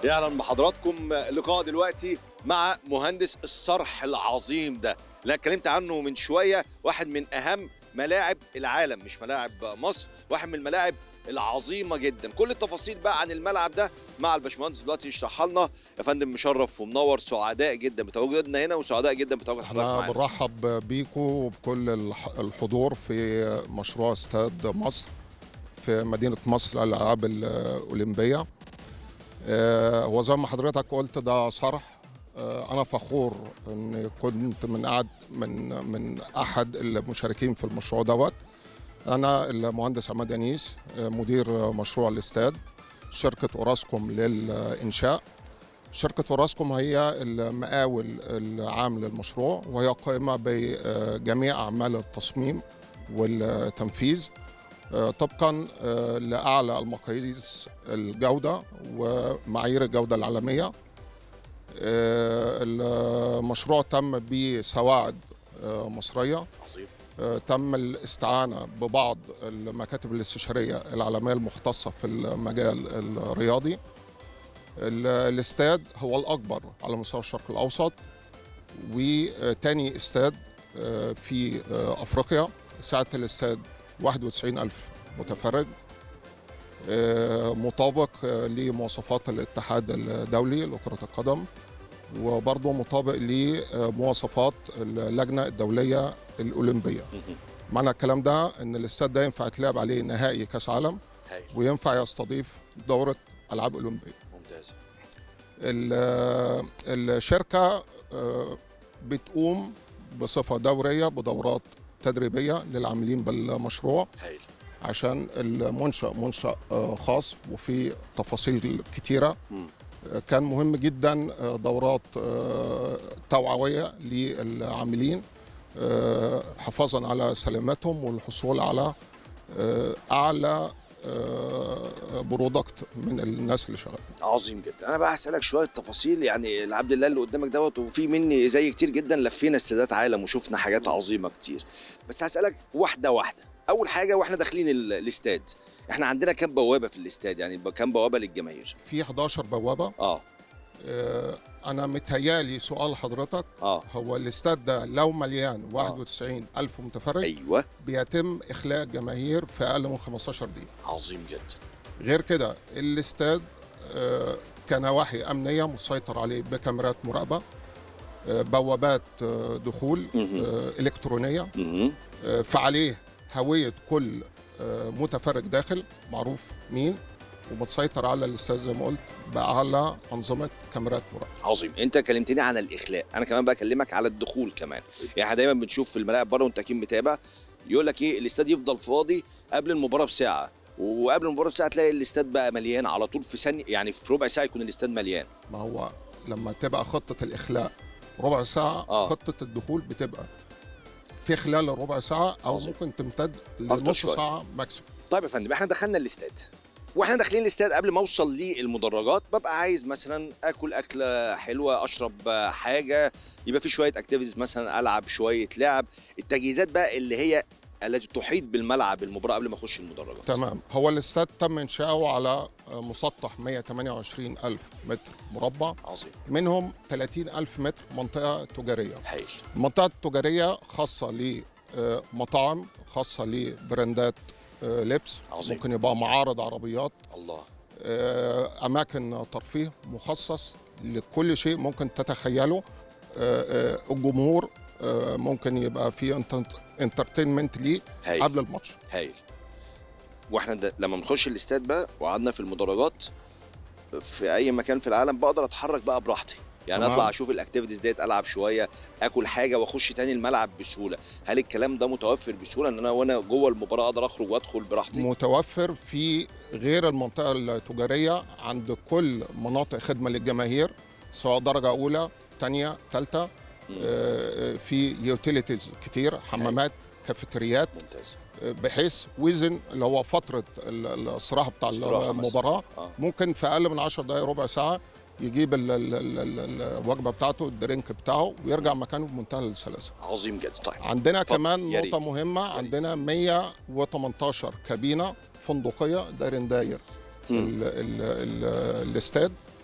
يا اهلا بحضراتكم لقاء دلوقتي مع مهندس الصرح العظيم ده اللي أنا اتكلمت عنه من شويه واحد من اهم ملاعب العالم مش ملاعب مصر واحد من الملاعب العظيمه جدا كل التفاصيل بقى عن الملعب ده مع الباشمهندس دلوقتي يشرحها لنا يا فندم مشرف ومنور سعداء جدا بتواجدنا هنا وسعداء جدا بتواجد حضرتك احنا معانا بنرحب بيكم وبكل الح- الحضور في مشروع استاد مصر في مدينة مصر للألعاب الأولمبية آه، وزي ما حضرتك قلت ده صرح آه، أنا فخور إني كنت من أحد من من أحد المشاركين في المشروع دوت أنا المهندس عماد أنيس آه، مدير مشروع الاستاد شركة أوراسكوم للإنشاء شركة أوراسكوم هي المقاول العام للمشروع وهي قائمة بجميع أعمال التصميم والتنفيذ آه، طبقا آه، لأعلى المقاييس الجودة ومعايير الجودة العالمية آه، المشروع تم بسواعد آه، مصرية عظيم آه، تم الاستعانة ببعض المكاتب الاستشارية العالمية المختصة في المجال الرياضي ال- الاستاد هو الأكبر على مستوى الشرق الأوسط وتاني استاد آه، في آه، أفريقيا سعة الاستاد 91 ألف متفرج آه، مطابق آه، لمواصفات الاتحاد الدولي لكرة القدم وبرضه مطابق لمواصفات اللجنة الدولية الأولمبية معنى الكلام ده ان الاستاد ده ينفع يتلعب عليه نهائي كاس عالم هايل وينفع يستضيف دوره العاب اولمبيه ممتاز ال- الشركه آه، بتقوم بصفه دوريه بدورات تدريبيه للعاملين بالمشروع هايل عشان المنشا منشا آه، خاص وفي تفاصيل كتيره مم. آه، كان مهم جدا آه، دورات آه، توعويه للعاملين آه، حفاظا على سلامتهم والحصول على آه، اعلى آه، برودكت من الناس اللي شغالين عظيم جدا انا بقى هسالك شويه تفاصيل يعني العبد الله اللي قدامك دوت وفي مني زي كتير جدا لفينا استادات عالم وشفنا حاجات عظيمه كتير بس هسالك واحده واحده اول حاجه واحنا داخلين ال- الاستاد احنا عندنا كام بوابه في الاستاد يعني ب- كام بوابه للجماهير في 11 بوابه اه آه، انا متهيالي سؤال حضرتك اه هو الاستاد ده لو مليان 91 الف متفرج ايوه بيتم اخلاء الجماهير في اقل من 15 دقيقه عظيم جدا غير كده الاستاد آه، كنواحي امنيه مسيطر عليه بكاميرات مراقبه آه، بوابات آه، دخول مهم. آه، الكترونيه مهم. آه، فعليه هويه كل آه، متفرج داخل معروف مين ومتسيطر على الاستاد زي ما قلت باعلى انظمه كاميرات مراقبه عظيم انت كلمتني عن الاخلاء انا كمان بكلمك على الدخول كمان يعني احنا دايما بنشوف في الملاعب بره وانت اكيد متابع يقول لك ايه الاستاد يفضل فاضي قبل المباراه بساعه وقبل المباراه بساعه تلاقي الاستاد بقى مليان على طول في ثانيه يعني في ربع ساعه يكون الاستاد مليان ما هو لما تبقى خطه الاخلاء ربع ساعه آه. خطه الدخول بتبقى في خلال الربع ساعه او عظيم. ممكن تمتد أكتر لنص شوية. ساعه ماكسيموم طيب يا فندم احنا دخلنا الاستاد واحنا داخلين الاستاد قبل ما اوصل للمدرجات ببقى عايز مثلا اكل اكله حلوه اشرب حاجه يبقى في شويه اكتيفيتيز مثلا العب شويه لعب التجهيزات بقى اللي هي التي تحيط بالملعب المباراه قبل ما اخش المدرجات تمام هو الاستاد تم انشاؤه على مسطح 128 الف متر مربع عظيم منهم 30 الف متر منطقه تجاريه هايل المنطقه التجاريه خاصه لمطاعم خاصه لبراندات آه، لبس عظيم. ممكن يبقى معارض عربيات الله آه، اماكن ترفيه مخصص لكل شيء ممكن تتخيله آه، آه، الجمهور آه، ممكن يبقى في انترتينمنت ليه هايل قبل الماتش هايل واحنا ده لما بنخش الاستاد بقى وقعدنا في المدرجات في اي مكان في العالم بقدر اتحرك بقى براحتي يعني تمام. اطلع اشوف الاكتيفيتيز ديت العب شويه اكل حاجه واخش تاني الملعب بسهوله هل الكلام ده متوفر بسهوله ان انا وانا جوه المباراه اقدر اخرج وادخل براحتي متوفر في غير المنطقه التجاريه عند كل مناطق خدمه للجماهير سواء درجه اولى ثانيه ثالثه مم. في يوتيليتيز كتير حمامات كافيتريات ممتاز آه، بحيث وزن اللي هو فتره ال- الاستراحه بتاع استراحة مثلاً. المباراه اه ممكن في اقل من 10 دقائق ربع ساعه يجيب ال- ال- ال- ال- الوجبه بتاعته الدرينك بتاعه ويرجع مكانه بمنتهى السلاسه عظيم جدا طيب عندنا اتفضل. كمان يا ريت. نقطه مهمه ريت. عندنا 118 كابينه فندقيه دايرين داير مم. ال- ال- ال- الاستاد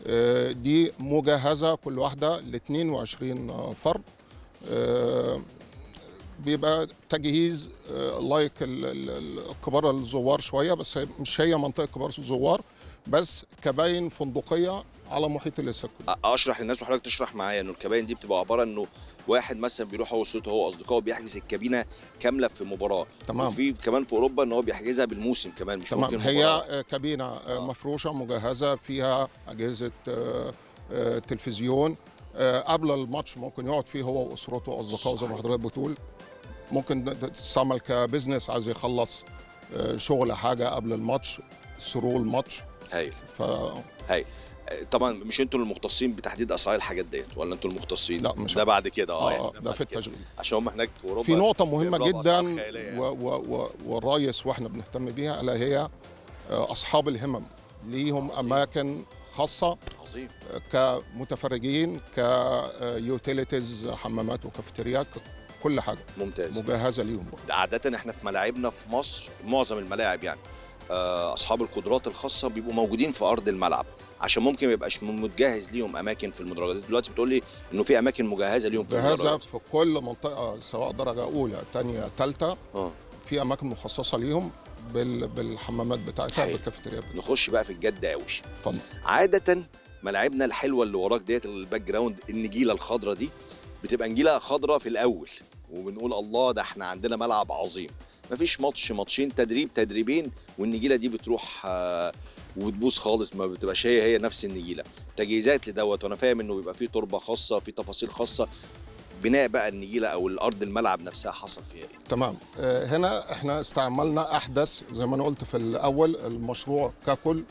آه، دي مجهزه كل واحده ل 22 فرد آه، بيبقى تجهيز آه، لايك ال- ال- ال- كبار الزوار شويه بس هي- مش هي منطقه كبار الزوار بس كباين فندقيه على محيط الاسكو أ- اشرح للناس وحضرتك تشرح معايا انه الكباين دي بتبقى عباره انه واحد مثلا بيروح هو واسرته هو واصدقائه بيحجز الكابينه كامله في مباراه تمام وفي كمان في اوروبا ان هو بيحجزها بالموسم كمان مش تمام ممكن هي مباراة. آه، كابينه آه، آه. مفروشه مجهزه فيها اجهزه آه، آه، تلفزيون آه، قبل الماتش ممكن يقعد فيه هو واسرته واصدقائه زي ما صحيح. حضرتك بتقول ممكن تستعمل كبزنس عايز يخلص آه، شغل حاجه قبل الماتش سرو الماتش هايل ف هايل طبعا مش انتوا المختصين بتحديد اسعار الحاجات ديت ولا انتوا المختصين لا، مش ده بعد كده اه اه يعني آه، ده بعد في كده. التشغيل عشان هم هناك في اوروبا في نقطة مهمة بيضربوا أسعار جدا خيالية يعني. و و و والرئيس واحنا بنهتم بيها الا هي آه، اصحاب الهمم ليهم اماكن خاصة عظيم كمتفرجين كيوتيليتيز حمامات وكافيتريات كل حاجه ممتاز مجهزه ليهم برضه. عادة احنا في ملاعبنا في مصر معظم الملاعب يعني آه، اصحاب القدرات الخاصة بيبقوا موجودين في ارض الملعب عشان ممكن ما يبقاش متجهز ليهم اماكن في المدرجات دلوقتي بتقول لي انه في اماكن مجهزة ليهم في مجهزه المدرجات في كل منطقه سواء درجه اولى ثانيه ثالثه اه في اماكن مخصصه ليهم بال بالحمامات بتاعتها حلو. بالكافيتريا نخش بقى في الجد قوي اتفضل عادة ملاعبنا الحلوة اللي وراك ديت الباك جراوند النجيلة الخضراء دي بتبقى نجيلة خضراء في الأول وبنقول الله ده احنا عندنا ملعب عظيم مفيش ماتش ماتشين تدريب تدريبين والنجيلة دي بتروح آه، وبتبوظ خالص ما بتبقاش هي هي نفس النجيلة تجهيزات لدوت وانا فاهم انه بيبقى فيه تربة خاصة في تفاصيل خاصة بناء بقى النجيلة او الارض الملعب نفسها حصل فيها ايه تمام آه، هنا احنا استعملنا احدث زي ما انا قلت في الاول المشروع ككل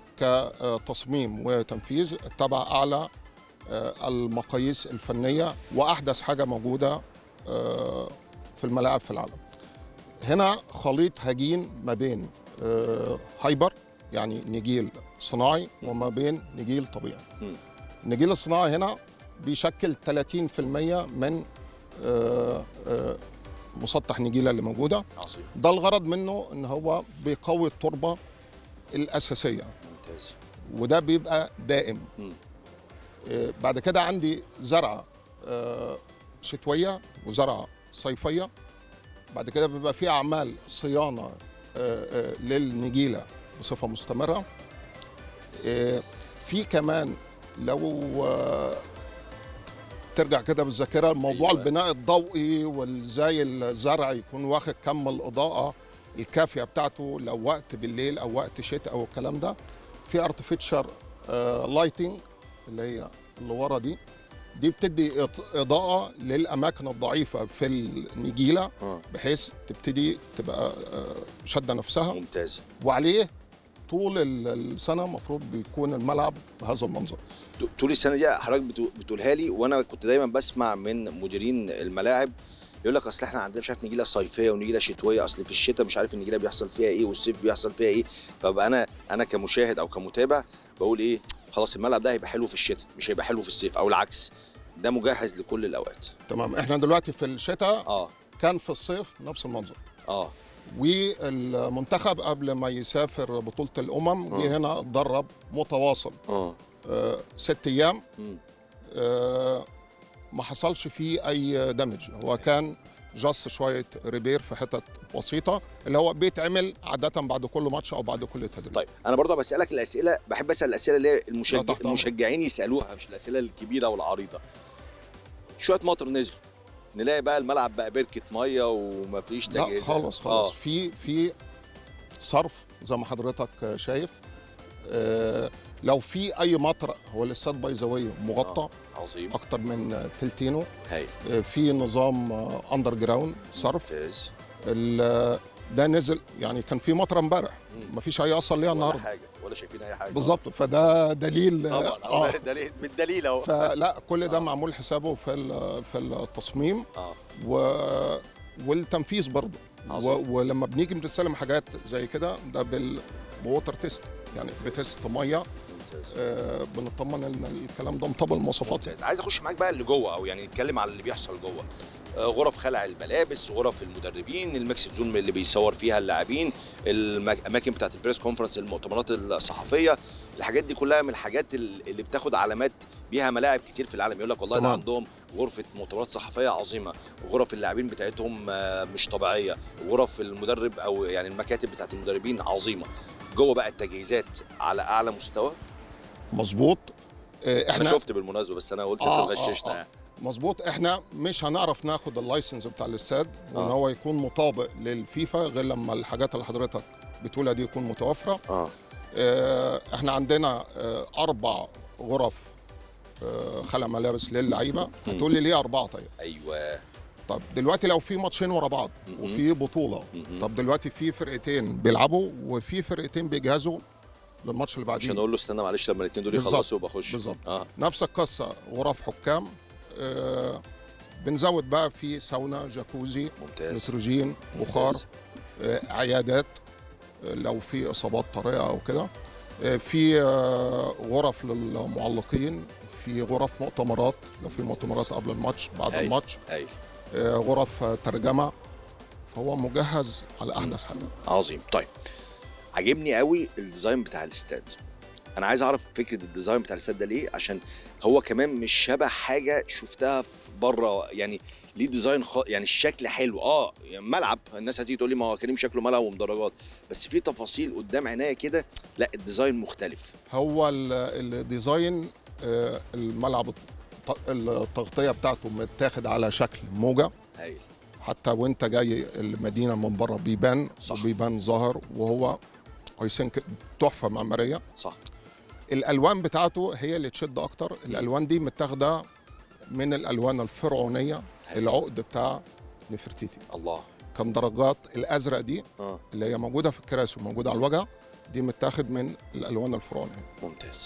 كتصميم وتنفيذ تبع اعلى آه، المقاييس الفنيه واحدث حاجه موجوده آه، في الملاعب في العالم هنا خليط هجين ما بين آه، هايبر يعني نجيل صناعي وما بين نجيل طبيعي مم. النجيل الصناعي هنا بيشكل 30% من آه، آه، مسطح نجيله اللي موجوده عظيم ده الغرض منه ان هو بيقوي التربه الاساسيه ممتاز وده بيبقى دائم مم. آه، بعد كده عندي زرعه آه، شتويه وزرعه صيفيه بعد كده بيبقى في اعمال صيانه آه، آه، للنجيله بصفه مستمره آه، في كمان لو آه، ترجع كده بالذاكره موضوع أيوة. البناء الضوئي وازاي الزرع يكون واخد كم الاضاءه الكافيه بتاعته لو وقت بالليل او وقت شتاء او الكلام ده في ارتفيتشر لايتنج اللي هي اللي ورا دي دي بتدي إض- اضاءه للاماكن الضعيفه في النجيله اه بحيث تبتدي تبقى آه، شاده نفسها ممتاز وعليه طول ال- السنه المفروض بيكون الملعب بهذا المنظر طول السنه دي حضرتك بتو- بتقولها لي وانا كنت دايما بسمع من مديرين الملاعب يقول لك اصل احنا عندنا مش عارف نجيله صيفيه ونجيله شتويه اصل في الشتاء مش عارف النجيله بيحصل فيها ايه والصيف بيحصل فيها ايه فبقى انا انا كمشاهد او كمتابع بقول ايه خلاص الملعب ده هيبقى حلو في الشتاء مش هيبقى حلو في الصيف او العكس ده مجهز لكل الاوقات تمام احنا دلوقتي في الشتاء اه كان في الصيف نفس المنظر اه والمنتخب قبل ما يسافر بطوله الامم آه. جه هنا اتدرب متواصل اه آه، ست ايام مم. آه، ما حصلش فيه اي دمج هو كان جاست شويه ريبير في حتت بسيطه اللي هو بيتعمل عاده بعد كل ماتش او بعد كل تدريب طيب انا برضه بسالك الاسئله بحب اسال الاسئله اللي هي المشجع تحت أمرك. المشجعين يسالوها مش الاسئله الكبيره والعريضه شويه مطر نزلوا نلاقي بقى الملعب بقى بركه ميه ومفيش لا تجهيز خالص خالص في في صرف زي ما حضرتك شايف آه، لو في اي مطر هو الاستاد بايزاوي مغطى عظيم اكتر من تلتينه هايل آه، في نظام اندر جراوند صرف ممتاز ال- ده نزل يعني كان في مطر امبارح مم. مفيش اي اثر ليها ولا النهارده حاجه ولا شايفين اي حاجه بالظبط فده دليل طبعا اه اه دليل بالدليل اهو فلا كل ده آه. معمول حسابه في ال- في التصميم اه و والتنفيذ برضه عظيم. و... ولما بنيجي بنستلم حاجات زي كده ده بال بوتر تيست يعني بتست ميه ممتاز آه بنطمن ان الكلام ده مطابق المواصفات ممتاز عايز اخش معاك بقى اللي جوه او يعني نتكلم على اللي بيحصل جوه آه، غرف خلع الملابس غرف المدربين الميكس زون اللي بيصور فيها اللاعبين الاماكن بتاعت البريس كونفرنس المؤتمرات الصحفيه الحاجات دي كلها من الحاجات ال- اللي بتاخد علامات بيها ملاعب كتير في العالم يقول لك والله ده تمام. عندهم غرفه مؤتمرات صحفيه عظيمه وغرف اللاعبين بتاعتهم آه، مش طبيعيه وغرف المدرب او يعني المكاتب بتاعت المدربين عظيمه جوه بقى التجهيزات على اعلى مستوى مظبوط آه، انا احنا شفت بالمناسبه بس انا قلت آه، انت آه، غششنا آه. يعني. مظبوط احنا مش هنعرف ناخد اللايسنس بتاع الاستاد وان آه. هو يكون مطابق للفيفا غير لما الحاجات اللي حضرتك بتقولها دي يكون متوفره اه آه، احنا عندنا آه، اربع غرف آه، خلع ملابس للعيبه هتقول لي ليه اربعه طيب ايوه طب دلوقتي لو في ماتشين ورا بعض مم. وفي بطوله مم. طب دلوقتي في فرقتين بيلعبوا وفي فرقتين بيجهزوا للماتش اللي بعديه عشان اقول له استنى معلش لما الاثنين دول بالظبط. يخلصوا وبخش بالظبط. اه نفس القصه غرف حكام آه، بنزود بقى في ساونا جاكوزي ممتاز نيتروجين بخار ممتاز. آه، عيادات آه، لو في اصابات طارئه او كده آه، في آه، غرف للمعلقين في غرف مؤتمرات لو في مؤتمرات قبل الماتش بعد أيوة. الماتش ايوه آه، غرف آه، ترجمه فهو مجهز على احدث حاجه عظيم طيب عاجبني قوي الديزاين بتاع الاستاد انا عايز اعرف فكره الديزاين بتاع الاستاد ده ليه عشان هو كمان مش شبه حاجه شفتها في بره يعني ليه ديزاين خ... يعني الشكل حلو اه يعني ملعب الناس هتيجي تقول لي ما هو كريم شكله ملعب ومدرجات بس في تفاصيل قدام عينيا كده لا الديزاين مختلف هو ال- الديزاين آه، الملعب الت- التغطيه بتاعته متاخد على شكل موجه هايل حتى وانت جاي المدينه من بره بيبان صح. وبيبان ظاهر وهو اي ثينك تحفه معماريه صح الالوان بتاعته هي اللي تشد اكتر الالوان دي متاخده من الالوان الفرعونيه هايل. العقد بتاع نفرتيتي الله كان درجات الازرق دي اه اللي هي موجوده في الكراسي وموجوده على الوجه دي متاخد من الالوان الفرعونيه ممتاز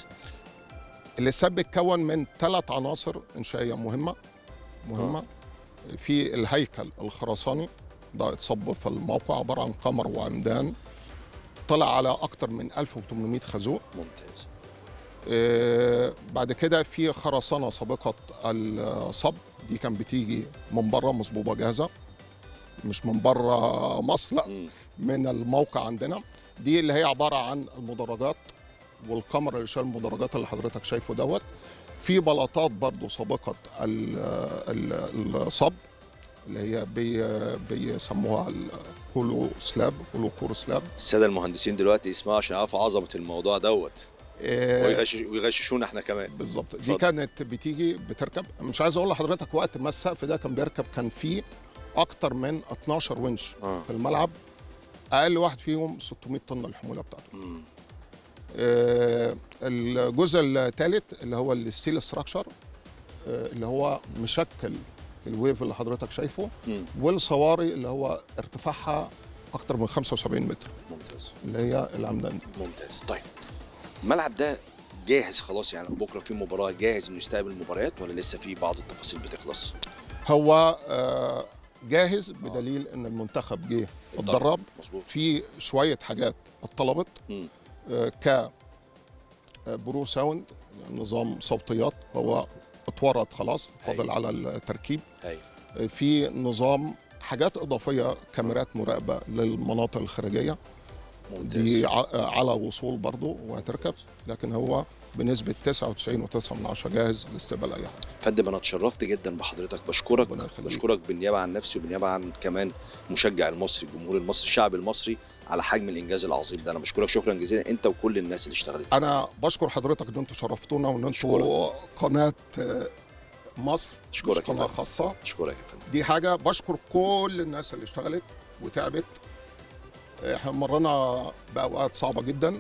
الاستاد بيتكون من ثلاث عناصر انشائيه مهمه مهمه في الهيكل الخرساني ده اتصب في الموقع عباره عن قمر وعمدان طلع على اكتر من 1800 خازوق ممتاز آه، بعد كده في خرسانه سابقه الصب دي كان بتيجي من بره مصبوبه جاهزه مش من بره مصر لا مم. من الموقع عندنا دي اللي هي عباره عن المدرجات والقمر اللي شال المدرجات اللي حضرتك شايفه دوت في بلاطات برضو سابقه ال- ال- الصب اللي هي بي بيسموها الهولو سلاب هولو كور سلاب الساده المهندسين دلوقتي يسمعوا عشان يعرفوا عظمه الموضوع دوت آه، ويغشش ويغششونا احنا كمان بالظبط دي اتفضل. كانت بتيجي بتركب مش عايز اقول لحضرتك وقت ما السقف ده كان بيركب كان فيه اكتر من 12 ونش اه في الملعب اقل واحد فيهم 600 طن الحموله بتاعته مم. آه، الجزء الثالث اللي هو الستيل ستراكشر اللي هو مشكل الويف اللي حضرتك شايفه مم. والصواري اللي هو ارتفاعها اكتر من 75 متر ممتاز اللي هي العمدان دي ممتاز طيب الملعب ده جاهز خلاص يعني بكره في مباراه جاهز انه يستقبل المباريات ولا لسه في بعض التفاصيل بتخلص هو آه، جاهز بدليل ان المنتخب جه اتدرب مظبوط في شويه حاجات اتطلبت مم. آه، ك آه، برو ساوند يعني نظام صوتيات هو اتورط خلاص فاضل أيوة. على التركيب ايوه آه، في نظام حاجات اضافيه كاميرات مراقبه للمناطق الخارجيه ممتاز دي ع- آه، على وصول برضه وهتركب لكن هو بنسبه 99.9 جاهز لاستقبال اي حاجه فندم انا اتشرفت جدا بحضرتك بشكرك ربنا يخليك. بشكرك بالنيابه عن نفسي وبالنيابه عن كمان المشجع المصري الجمهور المصري الشعب المصري على حجم الانجاز العظيم ده انا بشكرك شكرا جزيلا انت وكل الناس اللي اشتغلت انا بشكر حضرتك ان انتوا شرفتونا وان انتوا أشكرك. قناه آه، مصر مش اشكرك يا قناه فندم خاصه اشكرك يا فندم دي حاجه بشكر كل الناس اللي اشتغلت وتعبت احنا مرينا باوقات صعبه جدا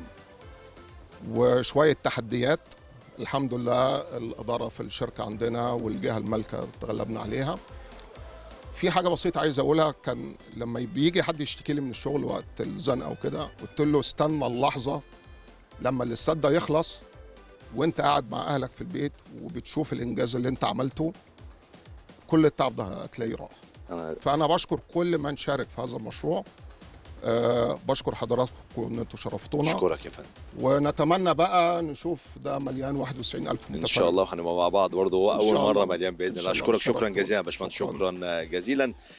وشويه تحديات الحمد لله الاداره في الشركه عندنا والجهه المالكه تغلبنا عليها في حاجه بسيطه عايز اقولها كان لما بيجي حد يشتكي لي من الشغل وقت الزنقه وكده قلت له استنى اللحظه لما الاستاد ده يخلص وانت قاعد مع اهلك في البيت وبتشوف الانجاز اللي انت عملته كل التعب ده هتلاقيه راح انا فانا بشكر كل من شارك في هذا المشروع آه، بشكر حضراتكم ان انتم شرفتونا اشكرك يا فندم ونتمنى بقى نشوف ده مليان 91000 متفرج ان شاء الله هنبقى مع بعض برضه هو إن اول شاء مره الله. مليان باذن إن الله شاء الله. اشكرك شكرا شرفتونا. جزيلا يا باشمهندس شكراً. شكرا جزيلا